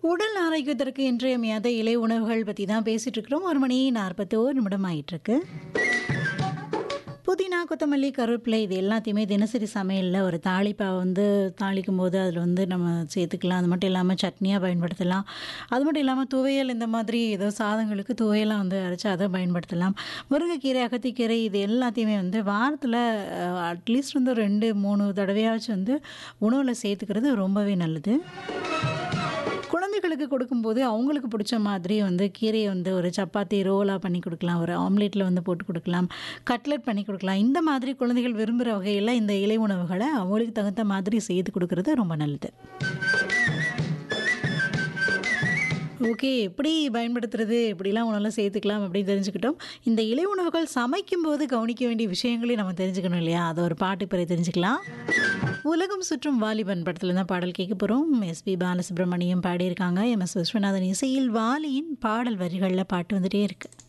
உடல் ஆரோக்கியத்திற்கு இன்றியமையாத இலை உணவுகள் பற்றி தான் பேசிட்டு இருக்கிறோம் ஒரு மணி நாற்பத்தோரு நிமிடம் ஆயிட்டு இருக்கு புதினா கொத்தமல்லி கருவேப்பிலை இது எல்லாத்தையுமே தினசரி சமையலில் ஒரு தாளிப்பை வந்து தாளிக்கும் போது அதில் வந்து நம்ம சேர்த்துக்கலாம் அது மட்டும் இல்லாமல் சட்னியாக பயன்படுத்தலாம் அது மட்டும் இல்லாமல் துவையல் இந்த மாதிரி ஏதோ சாதங்களுக்கு துவையெல்லாம் வந்து அரைச்சி அதை பயன்படுத்தலாம் முருங்கைக்கீரை அகத்திக்கீரை இது எல்லாத்தையுமே வந்து வாரத்தில் அட்லீஸ்ட் வந்து ரெண்டு மூணு தடவையாச்சும் வந்து உணவில் சேர்த்துக்கிறது ரொம்பவே நல்லது குழந்தைகளுக்கு கொடுக்கும்போது அவங்களுக்கு பிடிச்ச மாதிரி வந்து கீரையை வந்து ஒரு சப்பாத்தி ரோலாக பண்ணி கொடுக்கலாம் ஒரு ஆம்லேட்டில் வந்து போட்டு கொடுக்கலாம் கட்லெட் பண்ணி கொடுக்கலாம் இந்த மாதிரி குழந்தைகள் விரும்புகிற வகையில் இந்த இலை உணவுகளை அவங்களுக்கு தகுந்த மாதிரி செய்து கொடுக்கறது ரொம்ப நல்லது ஓகே எப்படி பயன்படுத்துறது எப்படிலாம் உணவெல்லாம் சேர்த்துக்கலாம் அப்படின்னு தெரிஞ்சுக்கிட்டோம் இந்த இலை உணவுகள் சமைக்கும்போது கவனிக்க வேண்டிய விஷயங்களையும் நம்ம தெரிஞ்சுக்கணும் இல்லையா அதை ஒரு பாட்டு பிறகு தெரிஞ்சுக்கலாம் உலகம் சுற்றும் வாலிபன் படத்தில் தான் பாடல் கேட்க போகிறோம் எஸ்பி பாலசுப்ரமணியம் பாடியிருக்காங்க எம் எஸ் விஸ்வநாதன் இசையில் வாலியின் பாடல் வரிகளில் பாட்டு வந்துட்டே இருக்குது